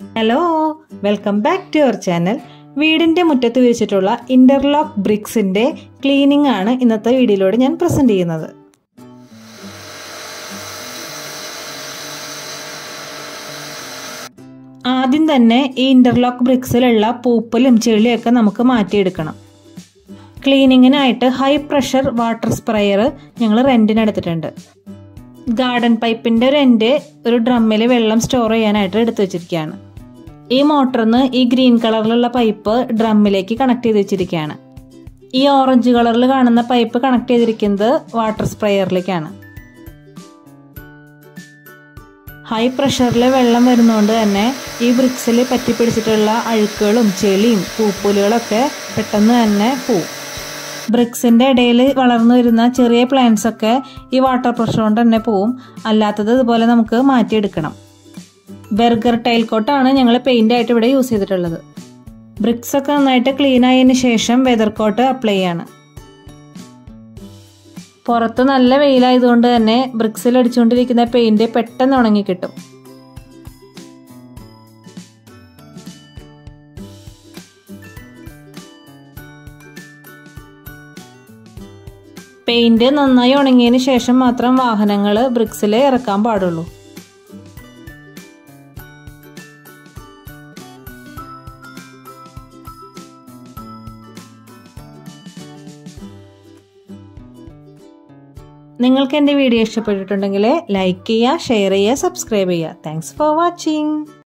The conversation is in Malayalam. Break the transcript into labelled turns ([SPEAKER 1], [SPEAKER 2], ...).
[SPEAKER 1] hello welcome back to our channel വീടിന്റെ മുറ്റത്ത് വിരിച്ചിട്ടുള്ള ഇന്റർലോക്ക് ബ്രിക്സിന്റെ ക്ലീനിങ് ആണ് ഇന്നത്തെ വീഡിയോയിലൂടെ ഞാൻ പ്രസന്റ് ചെയ്യുന്നത് ആദ്യം തന്നെ ഈ ഇന്റർലോക്ക് ബ്രിക്സിലുള്ള പൂപ്പലും ചെളിയൊക്കെ നമുക്ക് മാറ്റിയെടുക്കണം ക്ലീനിങ്ങിനായിട്ട് ഹൈ പ്രഷർ വാട്ടർ സ്പ്രേയർ ഞങ്ങൾ റെന്റിന് എടുത്തിട്ടുണ്ട് ഗാർഡൻ പൈപ്പിന്റെ ഒരു എൻഡ് ഒരു ഡ്രമ്മിൽ വെള്ളം സ്റ്റോർ ചെയ്യാനായിട്ട് എടുത്തു വെച്ചിരിക്കുകയാണ് ഈ മോട്ടറിന്ന് ഈ ഗ്രീൻ കളറിലുള്ള പൈപ്പ് ഡ്രമ്മിലേക്ക് കണക്ട് ചെയ്ത് വെച്ചിരിക്കുകയാണ് ഈ ഓറഞ്ച് കളറിൽ കാണുന്ന പൈപ്പ് കണക്ട് ചെയ്തിരിക്കുന്നത് വാട്ടർ സ്പ്രേയറിലേക്കാണ് ഹൈ പ്രഷറിൽ വെള്ളം വരുന്നതുകൊണ്ട് തന്നെ ഈ ബ്രിക്സിൽ പറ്റിപ്പിടിച്ചിട്ടുള്ള അഴുക്കുകളും ചെളിയും പൂപ്പലുകളൊക്കെ പെട്ടെന്ന് തന്നെ പോവും ബ്രിക്സിന്റെ ഇടയിൽ വളർന്നു വരുന്ന ചെറിയ പ്ലാന്റ്സ് ഒക്കെ ഈ വാട്ടർ പ്രഷർ കൊണ്ട് തന്നെ പോവും അല്ലാത്തത് ഇതുപോലെ നമുക്ക് മാറ്റിയെടുക്കണം ബെർഗർ ടൈൽ കോട്ടാണ് ഞങ്ങൾ പെയിന്റ് ആയിട്ട് ഇവിടെ യൂസ് ചെയ്തിട്ടുള്ളത് ബ്രിക്സ് ഒക്കെ നന്നായിട്ട് ക്ലീൻ ആയതിനു ശേഷം വെതർ കോട്ട് അപ്ലൈ ചെയ്യാണ് പുറത്ത് നല്ല വെയിലായതുകൊണ്ട് തന്നെ ബ്രിക്സിൽ അടിച്ചുകൊണ്ടിരിക്കുന്ന പെയിന്റ് പെട്ടെന്ന് ഉണങ്ങി കിട്ടും പെയിന്റ് നന്നായി ഉണങ്ങിയതിന് ശേഷം മാത്രം വാഹനങ്ങൾ ബ്രിക്സിൽ ഇറക്കാൻ പാടുള്ളൂ നിങ്ങൾക്ക് എൻ്റെ വീഡിയോ ഇഷ്ടപ്പെട്ടിട്ടുണ്ടെങ്കിൽ ലൈക്ക് ചെയ്യുക ഷെയർ ചെയ്യുക സബ്സ്ക്രൈബ് ചെയ്യുക താങ്ക്സ് ഫോർ വാച്ചിങ്